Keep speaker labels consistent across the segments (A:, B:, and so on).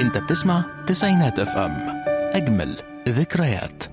A: انت بتسمع تسعينات اف ام اجمل ذكريات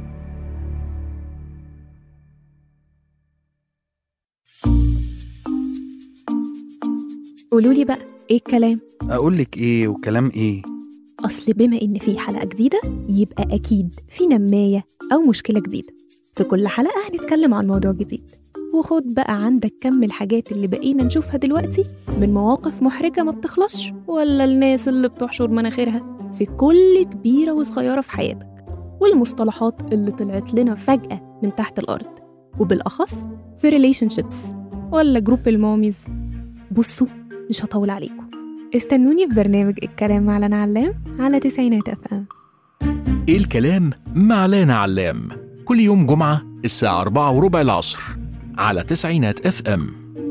B: قولوا لي بقى ايه الكلام
C: اقول لك ايه وكلام ايه
B: اصل بما ان في حلقه جديده يبقى اكيد في نمايه او مشكله جديده في كل حلقه هنتكلم عن موضوع جديد وخد بقى عندك كم الحاجات اللي بقينا نشوفها دلوقتي من مواقف محرجه ما بتخلصش ولا الناس اللي بتحشر مناخيرها في كل كبيره وصغيره في حياتك والمصطلحات اللي طلعت لنا فجاه من تحت الارض وبالاخص في ريليشن شيبس ولا جروب الماميز بصوا مش هطول عليكم استنوني في برنامج الكلام مع لنا علام على تسعينات اف ام
A: ايه الكلام مع لانا علام كل يوم جمعة الساعة أربعة وربع العصر على تسعينات اف ام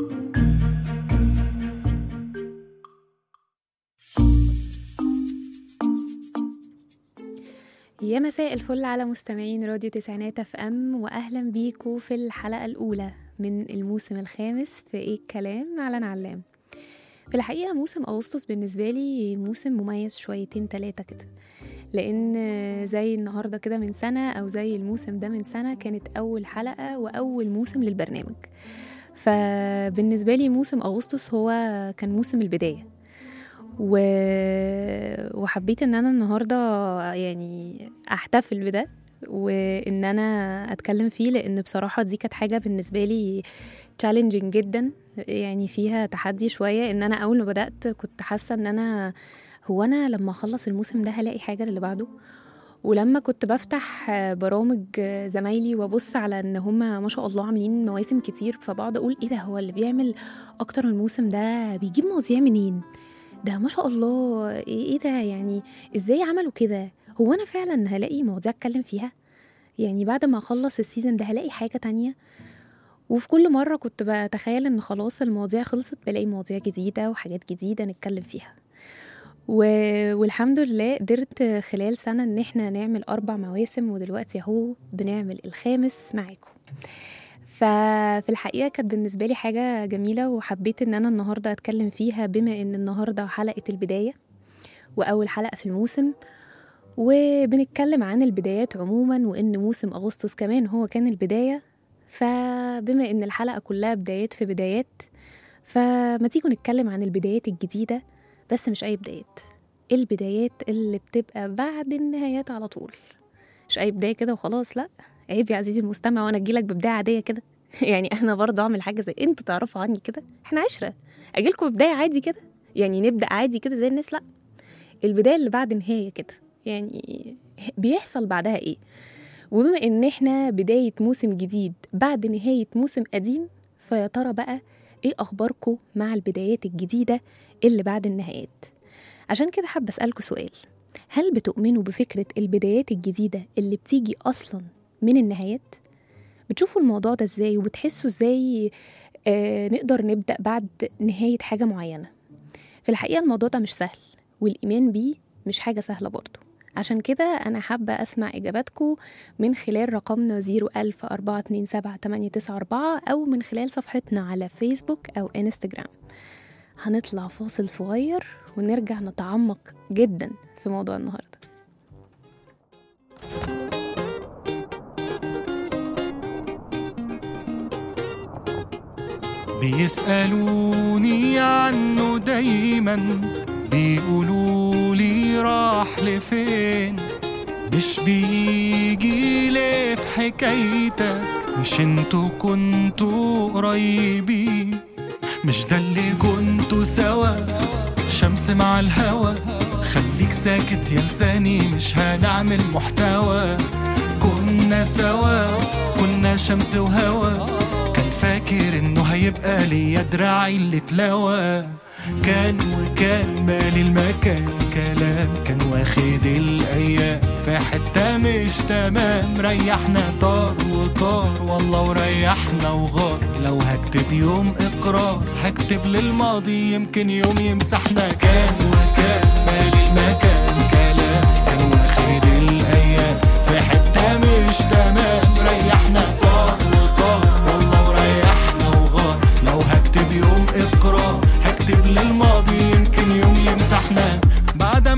B: يا مساء الفل على مستمعين راديو تسعينات اف ام واهلا بيكم في الحلقه الاولى من الموسم الخامس في ايه الكلام مع لنا علام في الحقيقه موسم اغسطس بالنسبه لي موسم مميز شويتين تلاتة كده لان زي النهارده كده من سنه او زي الموسم ده من سنه كانت اول حلقه واول موسم للبرنامج فبالنسبه لي موسم اغسطس هو كان موسم البدايه و... وحبيت ان انا النهارده يعني احتفل بده وان انا اتكلم فيه لان بصراحه دي كانت حاجه بالنسبه لي تشالنجينج جدا يعني فيها تحدي شويه ان انا اول ما بدات كنت حاسه ان انا هو انا لما اخلص الموسم ده هلاقي حاجه للي بعده ولما كنت بفتح برامج زمايلي وابص على ان هما ما شاء الله عاملين مواسم كتير فبقعد اقول ايه ده هو اللي بيعمل اكتر من موسم ده بيجيب مواضيع منين ده ما شاء الله ايه إيه ده يعني ازاي عملوا كده هو انا فعلا هلاقي مواضيع اتكلم فيها يعني بعد ما اخلص السيزون ده هلاقي حاجه تانية وفي كل مرة كنت بتخيل ان خلاص المواضيع خلصت بلاقي مواضيع جديدة وحاجات جديدة نتكلم فيها و... والحمد لله قدرت خلال سنة ان احنا نعمل اربع مواسم ودلوقتي اهو بنعمل الخامس معاكم ففي الحقيقة كانت بالنسبة لي حاجة جميلة وحبيت ان انا النهاردة اتكلم فيها بما ان النهاردة حلقة البداية واول حلقة في الموسم وبنتكلم عن البدايات عموما وان موسم اغسطس كمان هو كان البداية فبما ان الحلقة كلها بدايات في بدايات فما تيجوا نتكلم عن البدايات الجديدة بس مش اي بدايات البدايات اللي بتبقى بعد النهايات على طول مش اي بداية كده وخلاص لا عيب يا عزيزي المستمع وانا اجيلك ببداية عادية كده يعني انا برضه اعمل حاجة زي انتوا تعرفوا عني كده احنا عشرة اجيلكم ببداية عادي كده يعني نبدأ عادي كده زي الناس لا البداية اللي بعد نهاية كده يعني بيحصل بعدها ايه وبما ان احنا بداية موسم جديد بعد نهاية موسم قديم فيا ترى بقى ايه اخباركم مع البدايات الجديدة اللي بعد النهايات عشان كده حابة اسألكوا سؤال هل بتؤمنوا بفكرة البدايات الجديدة اللي بتيجي اصلا من النهايات بتشوفوا الموضوع ده ازاي وبتحسوا ازاي آه نقدر نبدأ بعد نهاية حاجة معينة في الحقيقة الموضوع ده مش سهل والإيمان بيه مش حاجة سهلة برضه عشان كده أنا حابة أسمع إجاباتكم من خلال رقمنا 010427894 أو من خلال صفحتنا على فيسبوك أو إنستجرام هنطلع فاصل صغير ونرجع نتعمق جدا في موضوع النهاردة
D: بيسألوني عنه دايما بيقولوا لي راح لفين مش بيجي ليه في حكايتك مش انتوا كنتوا قريبين مش ده اللي كنتوا سوا شمس مع الهوا خليك ساكت يا لساني مش هنعمل محتوى كنا سوا كنا شمس وهوا كان فاكر انه هيبقى ليا دراعي اللي اتلوى كان وكان مالي المكان كلام كان واخد الايام في حته مش تمام ريحنا طار وطار والله وريحنا وغار لو هكتب يوم اقرار هكتب للماضي يمكن يوم يمسحنا كان وكان مالي المكان كلام كان واخد الايام في حته مش تمام ريحنا طار وطار والله وريحنا وغار لو هكتب يوم اقرار هكتب للماضي يمكن يوم يمسحنا بعد ما ساب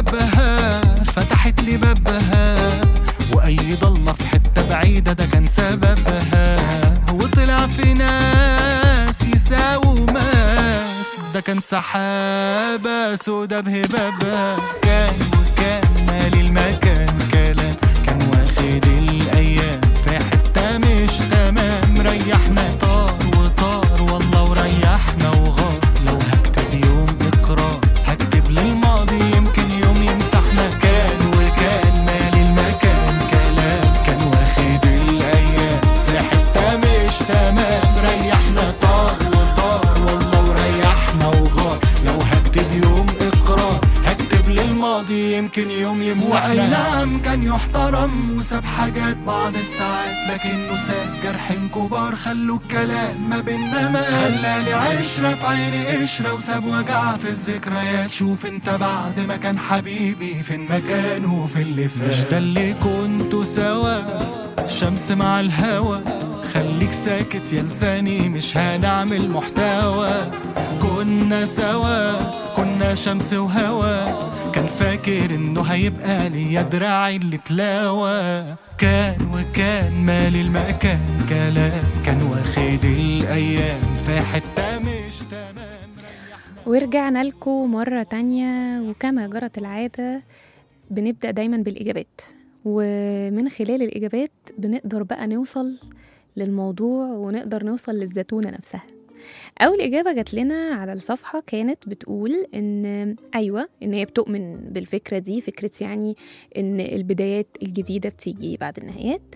D: بابها فتحت لي بابها واي ضلمه في حته بعيده ده كان سببها وطلع في ناس يساووا ماس ده كان سحابه سودا بهبابها كان وكان مالي المكان كلام كان واخد الايام في حته مش تمام ريحنا طار وطار والله وريحنا وغار لو هكتب يوم اقرار هكتب للماضي يمكن يوم يمسحنا كان وكان مالي المكان كلام كان واخد الايام في حته مش تمام ريحنا طار وطار والله وريحنا وغار لو هكتب يوم اقرار هكتب للماضي يمكن يوم يمسحنا وأي نعم كان يحترم وساب حاجات بعض الساعات لكنه ساب جرحين كبار خلوا الكلام ما بينا ما خلاني عشرة في عيني قشرة وساب وجع في الذكريات شوف انت بعد ما كان حبيبي فين مكانه في اللي فات مش ده اللي كنتوا سوا شمس مع الهوا خليك ساكت يا لساني مش هنعمل محتوى كنا سوا كنا شمس وهوا كان فاكر انه هيبقى ليا دراعي اللي تلاوى كان وكان مالي المكان كلام كان واخد الايام في حته مش تمام
B: ورجعنا لكم مرة تانية وكما جرت العادة بنبدأ دايما بالإجابات ومن خلال الإجابات بنقدر بقى نوصل للموضوع ونقدر نوصل للزتونة نفسها أول إجابة جات لنا على الصفحة كانت بتقول إن أيوة إن هي بتؤمن بالفكرة دي فكرة يعني إن البدايات الجديدة بتيجي بعد النهايات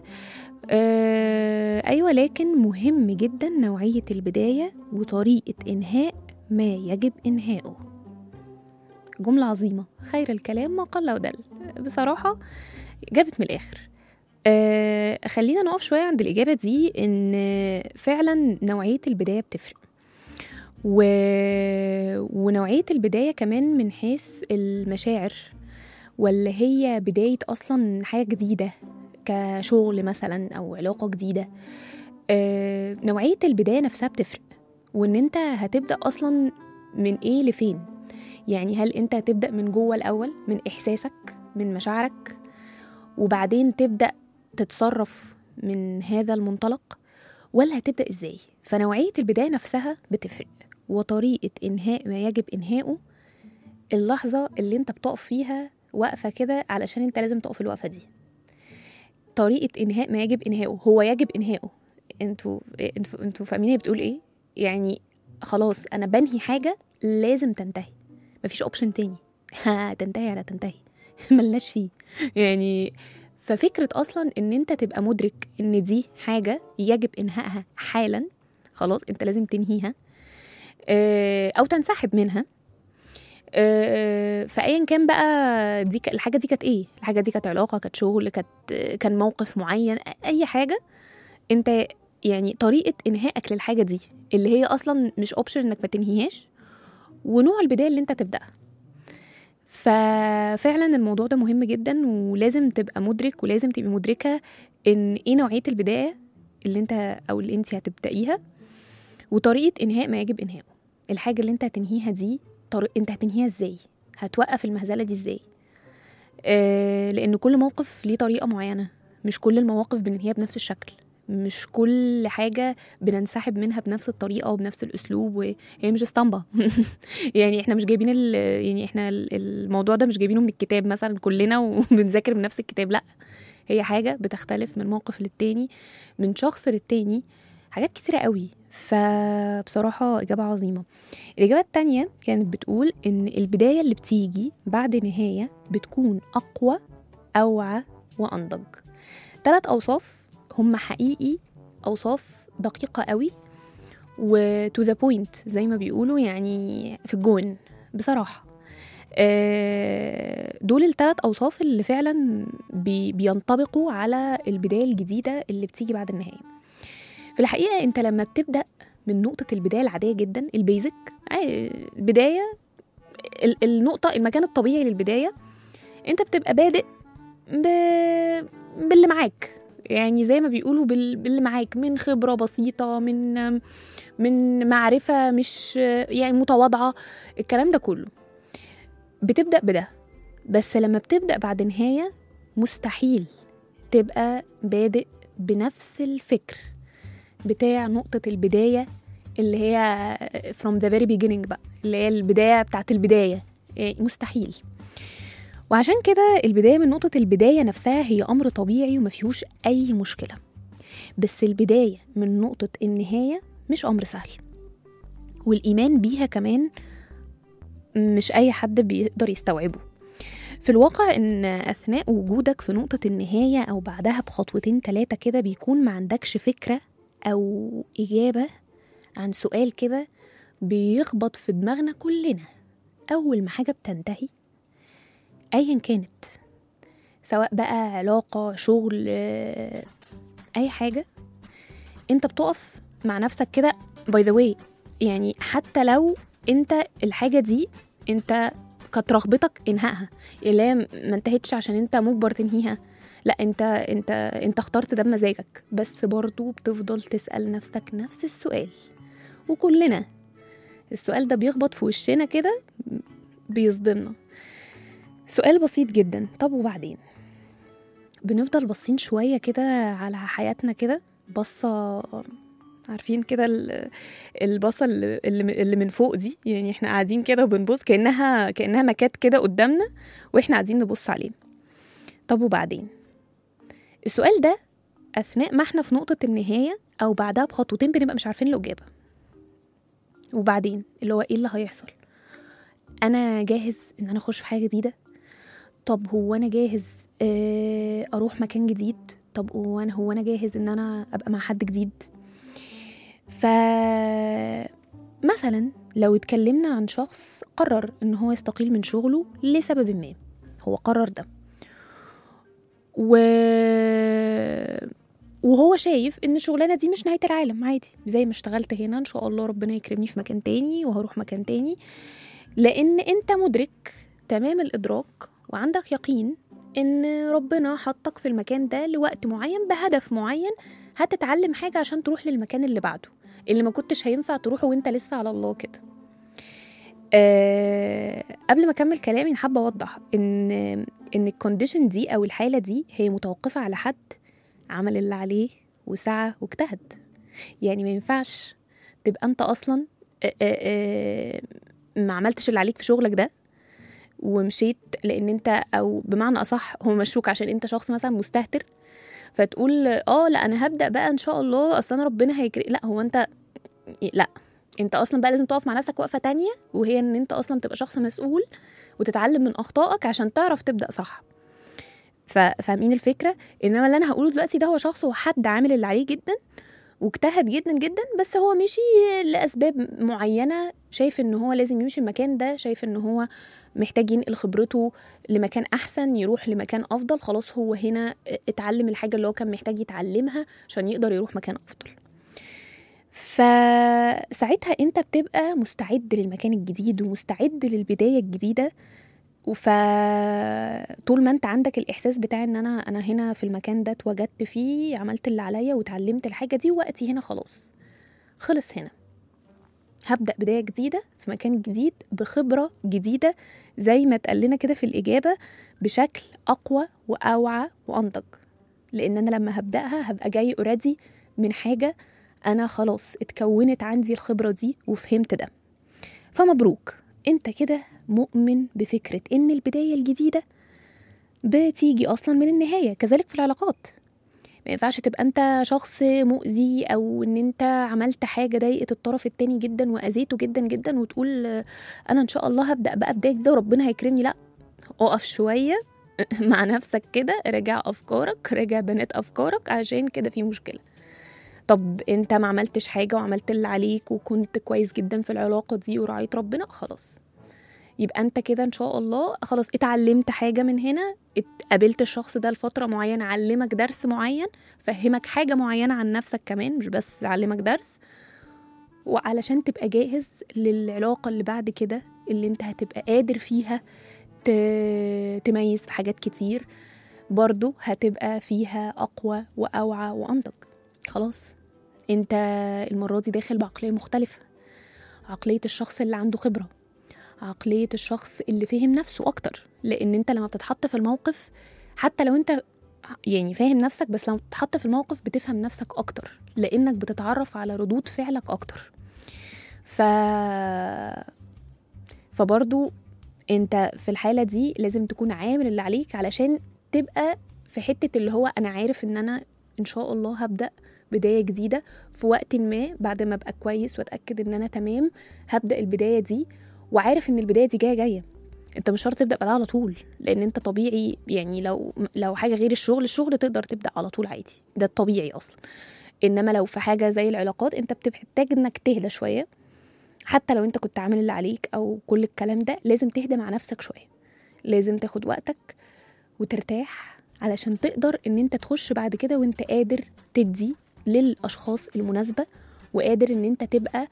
B: آه أيوة لكن مهم جدا نوعية البداية وطريقة إنهاء ما يجب إنهائه جملة عظيمة خير الكلام ما قل ودل بصراحة جابت من الآخر آه خلينا نقف شوية عند الإجابة دي إن فعلا نوعية البداية بتفرق و... ونوعية البداية كمان من حيث المشاعر ولا هي بداية أصلا حاجة جديدة كشغل مثلا أو علاقة جديدة آه نوعية البداية نفسها بتفرق وإن أنت هتبدأ أصلا من إيه لفين يعني هل أنت هتبدأ من جوه الأول من إحساسك من مشاعرك وبعدين تبدأ تتصرف من هذا المنطلق ولا هتبدأ إزاي فنوعية البداية نفسها بتفرق وطريقة إنهاء ما يجب إنهائه اللحظة اللي أنت بتقف فيها واقفة كده علشان أنت لازم تقف الوقفة دي طريقة إنهاء ما يجب إنهائه هو يجب إنهائه انتوا انتوا انتوا فاهمين هي بتقول ايه يعني خلاص انا بنهي حاجه لازم تنتهي مفيش اوبشن تاني ها تنتهي على تنتهي ملناش فيه يعني ففكره اصلا ان انت تبقى مدرك ان دي حاجه يجب انهائها حالا خلاص انت لازم تنهيها آه، او تنسحب منها آه، فايا كان بقى دي ك- الحاجه دي كانت ايه الحاجه دي كانت علاقه كانت شغل كانت كان موقف معين اي حاجه انت يعني طريقه انهائك للحاجه دي اللي هي اصلا مش اوبشن انك ما تنهيهاش ونوع البدايه اللي انت تبداها ففعلا الموضوع ده مهم جدا ولازم تبقى مدرك ولازم تبقي مدركه ان ايه نوعيه البدايه اللي انت او اللي انت هتبدايها وطريقه انهاء ما يجب انهائه الحاجه اللي انت هتنهيها دي طريق انت هتنهيها ازاي هتوقف المهزله دي ازاي آه لان كل موقف ليه طريقه معينه مش كل المواقف بننهيها بنفس الشكل مش كل حاجة بننسحب منها بنفس الطريقة وبنفس الأسلوب وهي مش اسطمبة يعني احنا مش جايبين ال... يعني احنا ال- الموضوع ده مش جايبينه من الكتاب مثلا كلنا وبنذاكر من نفس الكتاب لا هي حاجة بتختلف من موقف للتاني من شخص للتاني حاجات كتيرة قوي فبصراحة إجابة عظيمة الإجابة التانية كانت بتقول إن البداية اللي بتيجي بعد نهاية بتكون أقوى أوعى وأنضج ثلاث أوصاف هم حقيقي أوصاف دقيقة قوي و to the point زي ما بيقولوا يعني في الجون بصراحة آه، دول الثلاث أوصاف اللي فعلا بي بينطبقوا على البداية الجديدة اللي بتيجي بعد النهاية في الحقيقة أنت لما بتبدأ من نقطة البداية العادية جدا البيزك آه، البداية ال- النقطة المكان الطبيعي للبداية أنت بتبقى بادئ ب... باللي معاك يعني زي ما بيقولوا بال... باللي معاك من خبرة بسيطة من من معرفة مش يعني متواضعة الكلام ده كله بتبدأ بده بس لما بتبدأ بعد نهاية مستحيل تبقى بادئ بنفس الفكر بتاع نقطة البداية اللي هي from the very beginning بقى اللي هي البداية بتاعت البداية إيه، مستحيل وعشان كده البداية من نقطة البداية نفسها هي أمر طبيعي وما فيهوش أي مشكلة بس البداية من نقطة النهاية مش أمر سهل والإيمان بيها كمان مش أي حد بيقدر يستوعبه في الواقع إن أثناء وجودك في نقطة النهاية أو بعدها بخطوتين تلاتة كده بيكون ما عندكش فكرة أو إجابة عن سؤال كده بيخبط في دماغنا كلنا أول ما حاجة بتنتهي أيا كانت سواء بقى علاقة شغل آه، أي حاجة أنت بتقف مع نفسك كده باي ذا واي يعني حتى لو أنت الحاجة دي أنت كانت رغبتك انهائها اللي هي ما انتهتش عشان انت مجبر تنهيها لا انت انت انت اخترت ده بمزاجك بس برضو بتفضل تسأل نفسك نفس السؤال وكلنا السؤال ده بيخبط في وشنا كده بيصدمنا سؤال بسيط جدا طب وبعدين بنفضل باصين شوية كده على حياتنا كده بصة عارفين كده ال- البصة اللي, اللي اللي من فوق دي يعني احنا قاعدين كده وبنبص كأنها كأنها مكات كده قدامنا واحنا قاعدين نبص عليه طب وبعدين السؤال ده أثناء ما احنا في نقطة النهاية أو بعدها بخطوتين بنبقى مش عارفين الإجابة وبعدين اللي هو ايه اللي هيحصل انا جاهز ان انا اخش في حاجه جديده طب هو انا جاهز آه، اروح مكان جديد طب هو انا هو انا جاهز ان انا ابقى مع حد جديد ف مثلا لو اتكلمنا عن شخص قرر ان هو يستقيل من شغله لسبب ما هو قرر ده و وهو شايف ان الشغلانه دي مش نهايه العالم عادي زي ما اشتغلت هنا ان شاء الله ربنا يكرمني في مكان تاني وهروح مكان تاني لان انت مدرك تمام الادراك وعندك يقين ان ربنا حطك في المكان ده لوقت معين بهدف معين هتتعلم حاجه عشان تروح للمكان اللي بعده اللي ما كنتش هينفع تروحه وانت لسه على الله كده أه قبل ما اكمل كلامي أنا حابه اوضح ان ان الكونديشن دي او الحاله دي هي متوقفه على حد عمل اللي عليه وسعى واجتهد يعني ما ينفعش تبقى انت اصلا آه، آه، آه، ما عملتش اللي عليك في شغلك ده ومشيت لان انت او بمعنى اصح هو مشوك عشان انت شخص مثلا مستهتر فتقول اه لا انا هبدا بقى ان شاء الله اصل انا ربنا هيكرم لا هو انت لا انت اصلا بقى لازم تقف مع نفسك وقفه تانية وهي ان انت اصلا تبقى شخص مسؤول وتتعلم من اخطائك عشان تعرف تبدا صح ف- فاهمين الفكره انما اللي انا هقوله دلوقتي ده هو شخص هو حد عامل اللي عليه جدا واجتهد جدا جدا بس هو مشي لاسباب معينه شايف ان هو لازم يمشي المكان ده شايف ان هو محتاج ينقل خبرته لمكان احسن يروح لمكان افضل خلاص هو هنا اتعلم الحاجه اللي هو كان محتاج يتعلمها عشان يقدر يروح مكان افضل فساعتها انت بتبقى مستعد للمكان الجديد ومستعد للبدايه الجديده وف طول ما انت عندك الاحساس بتاع ان انا انا هنا في المكان ده اتوجدت فيه عملت اللي عليا واتعلمت الحاجه دي وقتي هنا خلاص خلص هنا هبدا بدايه جديده في مكان جديد بخبره جديده زي ما اتقال لنا كده في الاجابه بشكل اقوى واوعى وانضج لان انا لما هبداها هبقى جاي اوريدي من حاجه انا خلاص اتكونت عندي الخبره دي وفهمت ده فمبروك انت كده مؤمن بفكره ان البدايه الجديده بتيجي اصلا من النهايه كذلك في العلاقات ما ينفعش تبقى انت شخص مؤذي او ان انت عملت حاجه ضايقت الطرف التاني جدا واذيته جدا جدا وتقول آه، انا ان شاء الله هبدا بقى بدايه جديده وربنا هيكرمني لا اقف شويه مع نفسك كده راجع افكارك راجع بنات افكارك عشان كده في مشكله طب انت ما عملتش حاجه وعملت اللي عليك وكنت كويس جدا في العلاقه دي وراعيت ربنا خلاص يبقى انت كده ان شاء الله خلاص اتعلمت حاجه من هنا اتقابلت الشخص ده لفتره معينه علمك درس معين فهمك حاجه معينه عن نفسك كمان مش بس علمك درس وعلشان تبقى جاهز للعلاقه اللي بعد كده اللي انت هتبقى قادر فيها ت- تميز في حاجات كتير برضو هتبقى فيها اقوى واوعى وانضج خلاص انت المره دي داخل بعقليه مختلفه عقليه الشخص اللي عنده خبره عقلية الشخص اللي فهم نفسه أكتر لأن أنت لما بتتحط في الموقف حتى لو أنت يعني فاهم نفسك بس لما بتتحط في الموقف بتفهم نفسك أكتر لأنك بتتعرف على ردود فعلك أكتر ف فبرضو انت في الحالة دي لازم تكون عامل اللي عليك علشان تبقى في حتة اللي هو أنا عارف إن أنا إن شاء الله هبدأ بداية جديدة في وقت ما بعد ما أبقى كويس وأتأكد إن أنا تمام هبدأ البداية دي وعارف إن البداية دي جاية جاية انت مش شرط تبدا بعدها على طول لان انت طبيعي يعني لو لو حاجه غير الشغل الشغل تقدر تبدا على طول عادي ده الطبيعي اصلا انما لو في حاجه زي العلاقات انت بتحتاج انك تهدى شويه حتى لو انت كنت عامل اللي عليك او كل الكلام ده لازم تهدى مع نفسك شويه لازم تاخد وقتك وترتاح علشان تقدر ان انت تخش بعد كده وانت قادر تدي للاشخاص المناسبه وقادر ان انت تبقى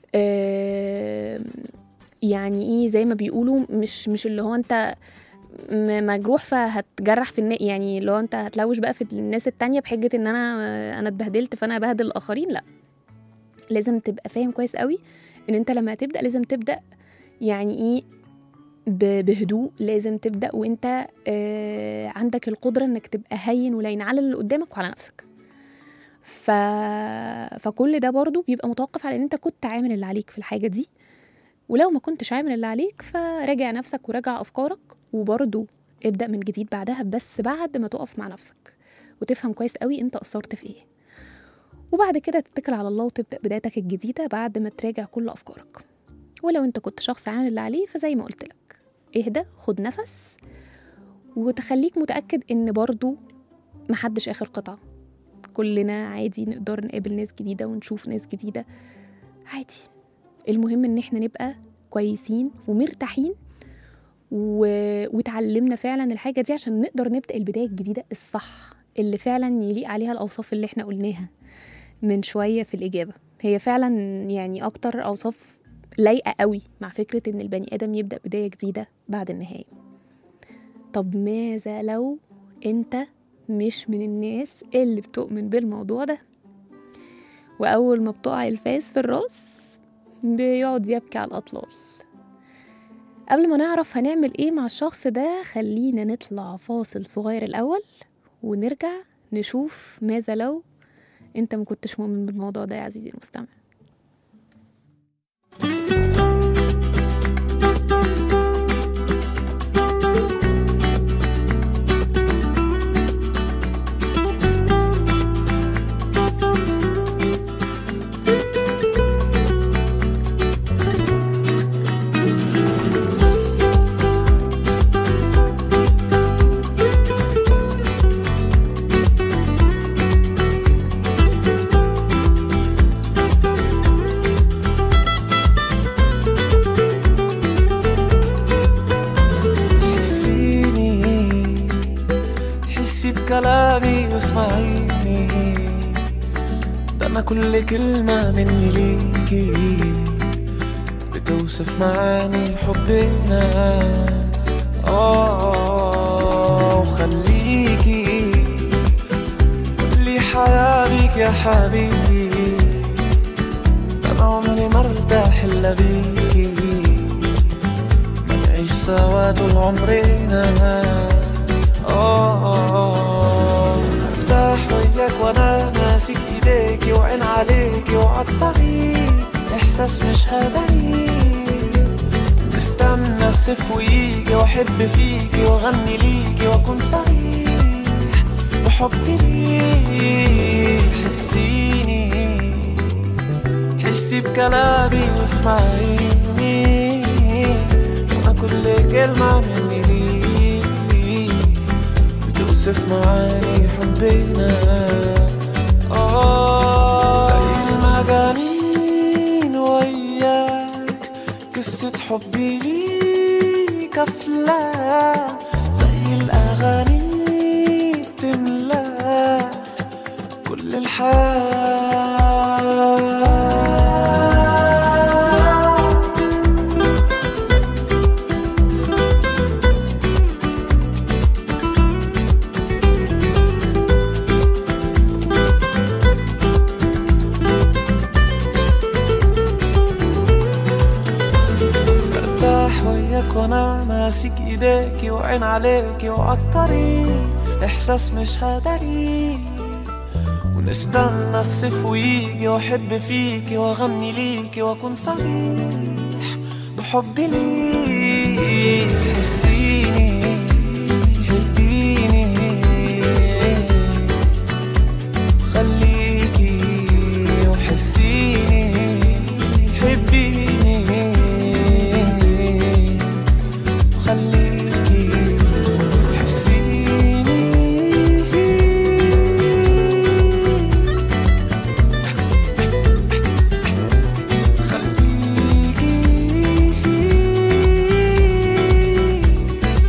B: آه يعني ايه زي ما بيقولوا مش مش اللي هو انت م- مجروح فهتجرح في النا يعني اللي هو انت هتلوش بقى في الناس التانية بحجة ان انا انا اتبهدلت فانا بهدل الاخرين لا لازم تبقى فاهم كويس قوي ان انت لما تبدا لازم تبدا يعني ايه ب- بهدوء لازم تبدا وانت آه عندك القدره انك تبقى هين ولين على اللي قدامك وعلى نفسك ف... فكل ده برضو بيبقى متوقف على ان انت كنت عامل اللي عليك في الحاجه دي ولو ما كنتش عامل اللي عليك فراجع نفسك وراجع افكارك وبرضو ابدا من جديد بعدها بس بعد ما تقف مع نفسك وتفهم كويس قوي انت قصرت في ايه وبعد كده تتكل على الله وتبدا بدايتك الجديده بعد ما تراجع كل افكارك ولو انت كنت شخص عامل اللي عليه فزي ما قلت لك اهدى خد نفس وتخليك متاكد ان برضو محدش اخر قطعه كلنا عادي نقدر نقابل ناس جديده ونشوف ناس جديده عادي المهم ان احنا نبقى كويسين ومرتاحين و... وتعلمنا فعلا الحاجه دي عشان نقدر نبدا البدايه الجديده الصح اللي فعلا يليق عليها الاوصاف اللي احنا قلناها من شويه في الاجابه هي فعلا يعني اكتر اوصاف لايقه قوي مع فكره ان البني ادم يبدا بدايه جديده بعد النهايه طب ماذا لو انت مش من الناس اللي بتؤمن بالموضوع ده واول ما بتقع الفاس في الراس بيقعد يبكي على الأطلال قبل ما نعرف هنعمل ايه مع الشخص ده خلينا نطلع فاصل صغير الأول ونرجع نشوف ماذا لو انت ما كنتش مؤمن بالموضوع ده يا عزيزي المستمع
E: حسيني حسي بكلامي واسمعيني ده انا كل كلمة مني ليكي بتوصف معاني حبنا اه وخليكي كل حياة بيك يا حبيبي ده انا عمري ما ارتاح الا بيكي نعيش سوا طول عمرنا آه ارتاح وياك وانا ماسك ايديكي وعين عليكي وعالطريق احساس مش هدري استنى الصيف ويجي واحب فيكي واغني ليكي واكون صريح بحبي ليك حسيني حسي بكلامي واسمعيني انا كل كلمة مني ليك بتوصف معاني حبنا آه زي المجانين وياك قصة حبي ليك أفلام زي الأغاني بتملا كل الحياة برتاح وانا ماسك ايديكي وعين عليكي وعالطريق احساس مش هدري ونستنى الصيف ويجي واحب فيكي واغني ليكي واكون صريح بحبي ليك حسيني حبيني خليكي وحسيني حبيني وخليكي حسيني خليكي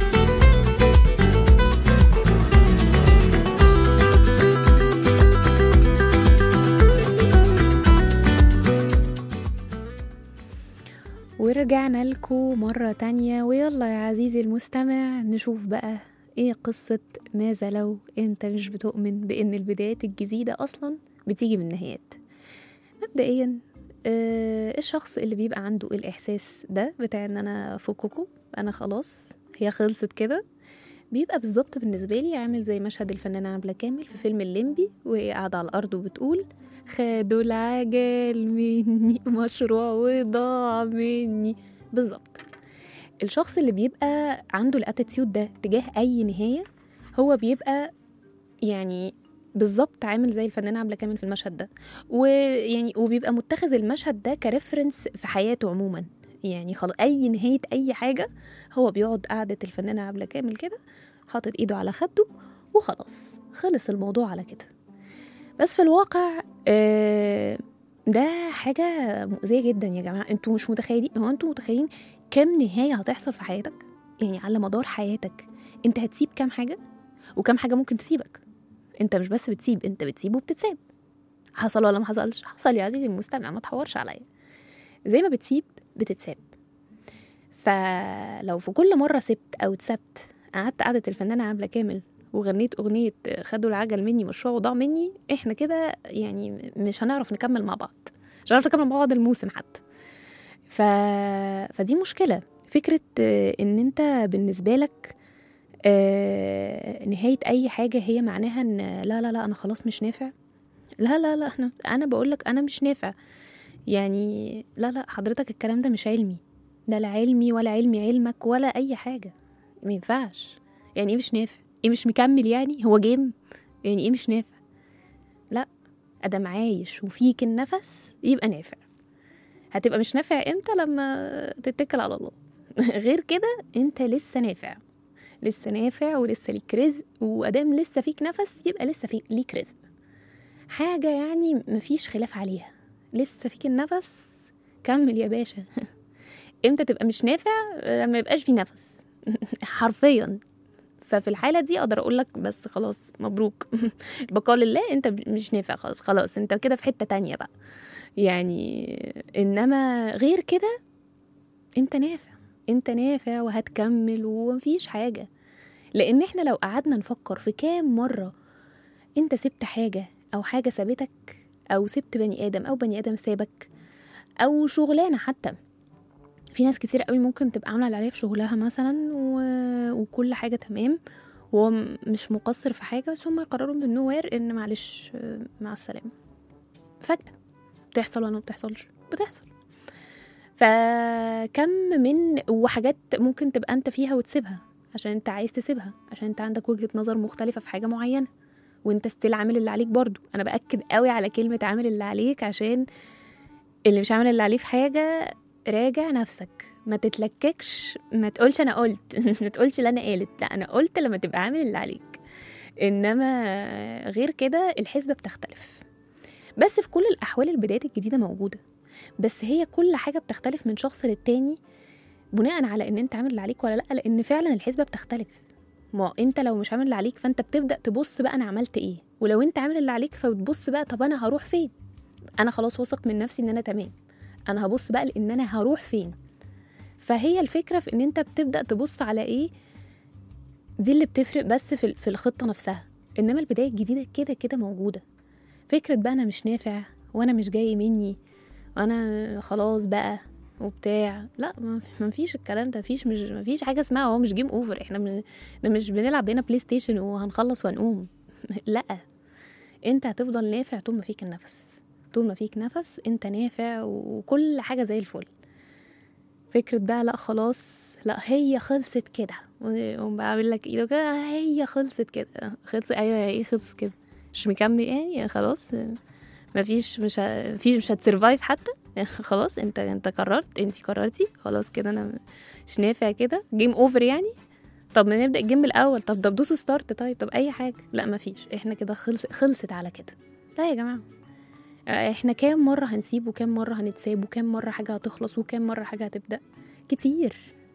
B: ورجعنا لكم مرة تانية ويلا يا عزيزي المستمع نشوف بقى ايه قصة ماذا لو انت مش بتؤمن بان البدايات الجديدة اصلا بتيجي من النهايات مبدئيا آه الشخص اللي بيبقى عنده الاحساس ده بتاع ان انا فككو انا خلاص هي خلصت كده بيبقى بالظبط بالنسبة لي عامل زي مشهد الفنانة عبلة كامل في فيلم الليمبي وهي قاعدة على الأرض وبتقول خدوا العجل مني مشروع وضاع مني بالظبط الشخص اللي بيبقى عنده الاتيتيود ده تجاه أي نهاية هو بيبقى يعني بالظبط عامل زي الفنانة عبلة كامل في المشهد ده ويعني وبيبقى متخذ المشهد ده كريفرنس في حياته عموما يعني خلاص أي نهاية أي حاجة هو بيقعد قعدة الفنانة عبلة كامل كده حاطط إيده على خده وخلاص خلص الموضوع على كده بس في الواقع آه، ده حاجة مؤذية جدا يا جماعة انتوا مش متخيلين هو انتوا متخيلين كم نهاية هتحصل في حياتك يعني على مدار حياتك انت هتسيب كام حاجة وكم حاجة ممكن تسيبك انت مش بس بتسيب انت بتسيب وبتتساب حصل ولا ما حصلش حصل يا عزيزي المستمع ما تحورش عليا زي ما بتسيب بتتساب فلو في كل مرة سبت أو اتسبت قعدت قعدة الفنانة عبلة كامل وغنيت أغنية خدوا العجل مني مشروع وضاع مني احنا كده يعني مش هنعرف نكمل مع بعض مش هنعرف نكمل مع بعض الموسم حتى ف... فدي مشكلة فكرة آه، إن أنت بالنسبة لك آه، نهاية أي حاجة هي معناها إن لا لا لا أنا خلاص مش نافع لا لا لا أنا أنا بقول لك أنا مش نافع يعني لا لا حضرتك الكلام ده مش علمي ده لا علمي ولا علمي علمك ولا أي حاجة ما ينفعش يعني إيه مش نافع إيه مش مكمل يعني هو جيم يعني إيه مش نافع لا أدم عايش وفيك النفس يبقى نافع هتبقى مش نافع امتى لما تتكل على الله غير كده انت لسه نافع لسه نافع ولسه ليك رزق وادام لسه فيك نفس يبقى لسه فيك ليك رزق حاجة يعني مفيش خلاف عليها لسه فيك النفس كمل يا باشا امتى تبقى مش نافع لما يبقاش في نفس حرفيا ففي الحالة دي أقدر أقول لك بس خلاص مبروك البقاء لله أنت مش نافع خلاص خلاص أنت كده في حتة تانية بقى يعني إنما غير كده أنت نافع أنت نافع وهتكمل ومفيش حاجة لأن إحنا لو قعدنا نفكر في كام مرة أنت سبت حاجة أو حاجة سابتك أو سبت بني آدم أو بني آدم سابك أو شغلانة حتى في ناس كتير قوي ممكن تبقى عامله اللي عليها في شغلها مثلا و... وكل حاجه تمام وهو م- مش مقصر في حاجه بس هم يقرروا من نوير ان معلش آه، مع السلامه فجاه بتحصل ولا ما بتحصلش بتحصل فكم من وحاجات ممكن تبقى انت فيها وتسيبها عشان انت عايز تسيبها عشان انت عندك وجهه نظر مختلفه في حاجه معينه وانت ستيل عامل اللي عليك برضو انا باكد قوي على كلمه عامل اللي عليك عشان اللي مش عامل اللي عليه في حاجه راجع نفسك ما تتلككش ما تقولش انا قلت ما تقولش اللي انا قالت لا انا قلت لما تبقى عامل اللي عليك انما غير كده الحسبه بتختلف بس في كل الاحوال البدايات الجديده موجوده بس هي كل حاجه بتختلف من شخص للتاني بناء على ان انت عامل اللي عليك ولا لا لان فعلا الحسبه بتختلف ما انت لو مش عامل اللي عليك فانت بتبدا تبص بقى انا عملت ايه ولو انت عامل اللي عليك فبتبص بقى طب انا هروح فين انا خلاص واثق من نفسي ان انا تمام انا هبص بقى لان انا هروح فين فهي الفكره في ان انت بتبدا تبص على ايه دي اللي بتفرق بس في في الخطه نفسها انما البدايه الجديده كده كده موجوده فكره بقى انا مش نافع وانا مش جاي مني وانا خلاص بقى وبتاع لا ما ما فيش الكلام ده فيش مش ما فيش حاجه اسمها هو مش جيم اوفر احنا من... احنا مش بنلعب هنا بلاي ستيشن وهنخلص ونقوم لا انت هتفضل نافع طول ما فيك النفس طول ما فيك نفس انت نافع وكل حاجه زي الفل فكرة بقى لا خلاص لا هي خلصت كده وقوم بقى عامل لك ايده كده هي خلصت كده خلص ايوه ايه خلصت كده مش مكمل ايه يعني خلاص مفيش مش ه... في مش هتسرفايف حتى خلاص انت انت قررت انت قررتي خلاص كده انا مش نافع كده جيم اوفر يعني طب ما نبدا الجيم من الاول طب طب دوسوا ستارت طيب طب اي حاجه لا مفيش احنا كده خلص خلصت على كده لا يا جماعه احنا كام مرة هنسيب وكام مرة هنتساب وكام مرة حاجة هتخلص وكام مرة حاجة هتبدأ كتير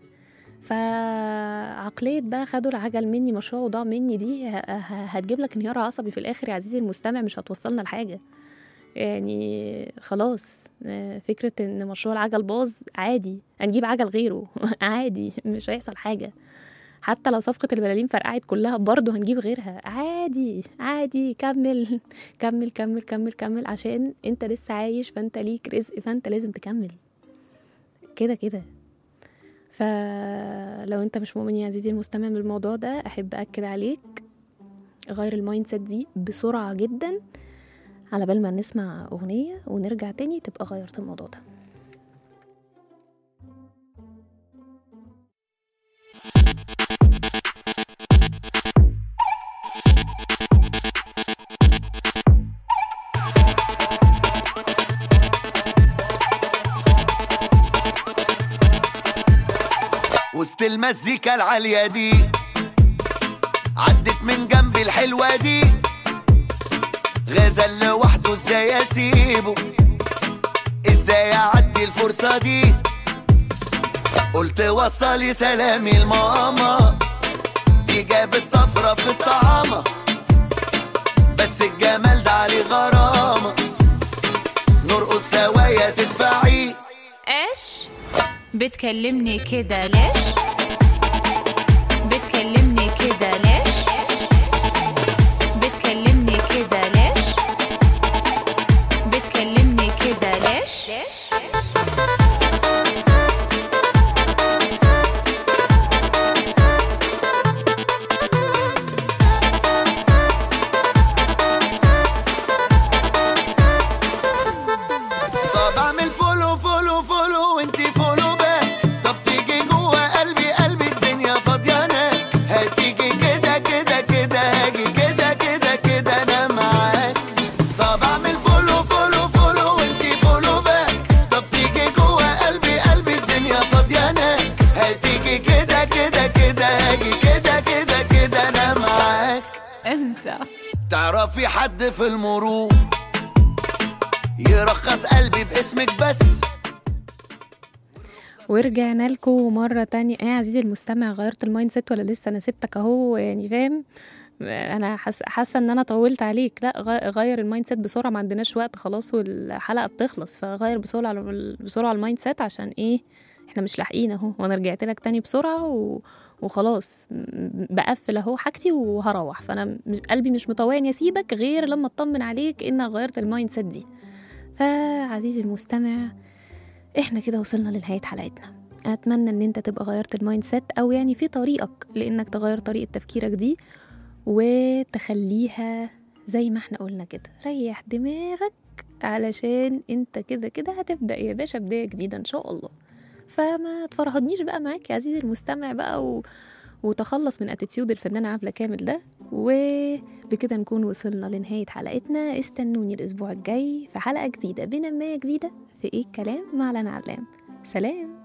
B: فعقلية بقى خدوا العجل مني مشروع وضاع مني دي ه- ه- هتجيب لك انهيار عصبي في الآخر يا عزيزي المستمع مش هتوصلنا لحاجة يعني خلاص آه، فكرة ان مشروع العجل باظ عادي هنجيب عجل غيره عادي مش هيحصل حاجة حتى لو صفقة البلالين فرقعت كلها برضه هنجيب غيرها عادي عادي كمل كمل كمل كمل كمل عشان انت لسه عايش فانت ليك رزق فانت لازم تكمل كده كده فلو انت مش مؤمن يا عزيزي المستمع بالموضوع ده احب اكد عليك غير المايند سيت دي بسرعة جدا على بال ما نسمع اغنية ونرجع تاني تبقى غيرت الموضوع ده
F: وسط المزيكا العالية دي عدت من جنبي الحلوة دي غزل لوحده ازاي اسيبه ازاي اعدي الفرصة دي قلت وصلي سلامي لماما دي جابت طفرة في الطعامة بس الجمال ده عليه غرامة نرقص سوايا تدفعي
G: ايش بتكلمني كده ليش بتكلمني كده ليش بتكلمني كده ليش بتكلمني كده ليش
F: طب اعمل فولو فولو فولو وانتي فولو باك طب تيجي جوه قلبي قلبي الدنيا فاضيه هناك هتيجي كده كده كده هاجي كده كده كده انا معاك طب اعمل فولو فولو فولو وانتي فولو باك طب تيجي جوه قلبي قلبي الدنيا فاضيه هناك هتيجي كده كده كده هاجي كده كده كده انا معاك
G: انسى
F: تعرفي حد في المرور يرخص قلبي باسمك بس
B: ورجعنا لكم مرة تانية ايه يا عزيزي المستمع غيرت المايند سيت ولا لسه انا سبتك اهو يعني فاهم انا حاسه حاسه ان انا طولت عليك لا غ- غير المايند سيت بسرعه ما عندناش وقت خلاص والحلقه بتخلص فغير بسرعه بسرعه المايند سيت عشان ايه احنا مش لاحقين اهو وانا رجعت لك تاني بسرعه و... وخلاص م- بقفل اهو حاجتي وهروح فانا م- قلبي مش مطوعني اسيبك غير لما اطمن عليك انك غيرت المايند سيت دي فعزيزي المستمع احنا كده وصلنا لنهاية حلقتنا اتمنى ان انت تبقى غيرت المايند سيت او يعني في طريقك لانك تغير طريقة تفكيرك دي وتخليها زي ما احنا قلنا كده ريح دماغك علشان انت كده كده هتبدأ يا باشا بداية جديدة ان شاء الله فما تفرهدنيش بقى معاك يا عزيزي المستمع بقى و... وتخلص من اتيتيود الفنانة عبلة كامل ده وبكده نكون وصلنا لنهاية حلقتنا استنوني الأسبوع الجاي في حلقة جديدة بنماية جديدة في إيه الكلام مع لنا علام سلام